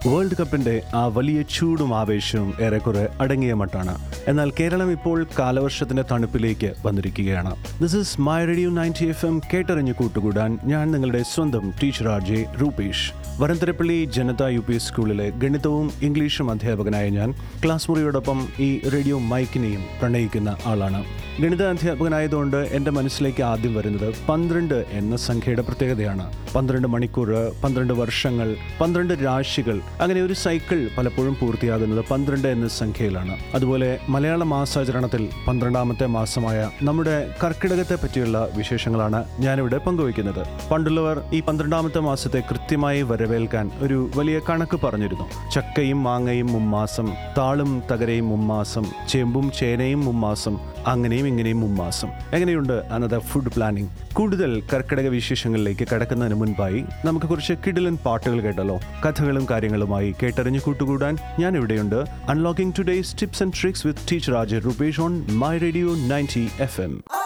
world കപ്പിന്റെ ആ വലിയ ചൂടും ആവേശവും ഏറെക്കുറെ അടങ്ങിയ മട്ടാണ് എന്നാൽ കേരളം ഇപ്പോൾ കാലവർഷത്തിന്റെ തണുപ്പിലേക്ക് വന്നിരിക്കുകയാണ് this is my radio ninety F M കേട്ടറിഞ്ഞ് കൂട്ടുകൂടാൻ ഞാൻ നിങ്ങളുടെ സ്വന്തം teacher R J Rupesh Varandarappilly Janatha U P സ്കൂളിലെ ഗണിതവും ഇംഗ്ലീഷും അധ്യാപകനായ ഞാൻ ക്ലാസ് മുറിയോടൊപ്പം ഈ റേഡിയോ മൈക്കിനെയും പ്രണയിക്കുന്ന ആളാണ് ഗണിത അധ്യാപകനായതുകൊണ്ട് എൻ്റെ മനസ്സിലേക്ക് ആദ്യം വരുന്നത് പന്ത്രണ്ട് എന്ന സംഖ്യയുടെ പ്രത്യേകതയാണ് പന്ത്രണ്ട് മണിക്കൂർ പന്ത്രണ്ട് വർഷങ്ങൾ പന്ത്രണ്ട് രാശികൾ അങ്ങനെ ഒരു സൈക്കിൾ പലപ്പോഴും പൂർത്തിയാകുന്നത് പന്ത്രണ്ട് എന്ന സംഖ്യയിലാണ് അതുപോലെ മലയാള മാസാചരണത്തിൽ പന്ത്രണ്ടാമത്തെ മാസമായ നമ്മുടെ കർക്കിടകത്തെ പറ്റിയുള്ള വിശേഷങ്ങളാണ് ഞാനിവിടെ പങ്കുവയ്ക്കുന്നത് പണ്ടുള്ളവർ ഈ പന്ത്രണ്ടാമത്തെ മാസത്തെ കൃത്യമായി വരവേൽക്കാൻ ഒരു വലിയ കണക്ക് പറഞ്ഞിരുന്നു ചക്കയും മാങ്ങയും മുമ്മാസം താളും തകരയും മുമ്മാസം ചേമ്പും ചേനയും മുമ്മാസം അങ്ങനെയും ഇങ്ങനെയും മുമ്മാസം എങ്ങനെയുണ്ട് അന്നത്തെ ഫുഡ് പ്ലാനിംഗ് കൂടുതൽ കർക്കിടക വിശേഷങ്ങളിലേക്ക് കടക്കുന്നതിന് മുൻപായി നമുക്ക് കുറച്ച് കിടിലൻ പാട്ടുകൾ കേട്ടല്ലോ കഥകളും കാര്യങ്ങളുമായി കേട്ടറിഞ്ഞ് കൂട്ടുകൂടാൻ ഞാൻ ഇവിടെയുണ്ട് unlocking today's tips and tricks with teacher ആജർ Rupesh on my radio ninety F M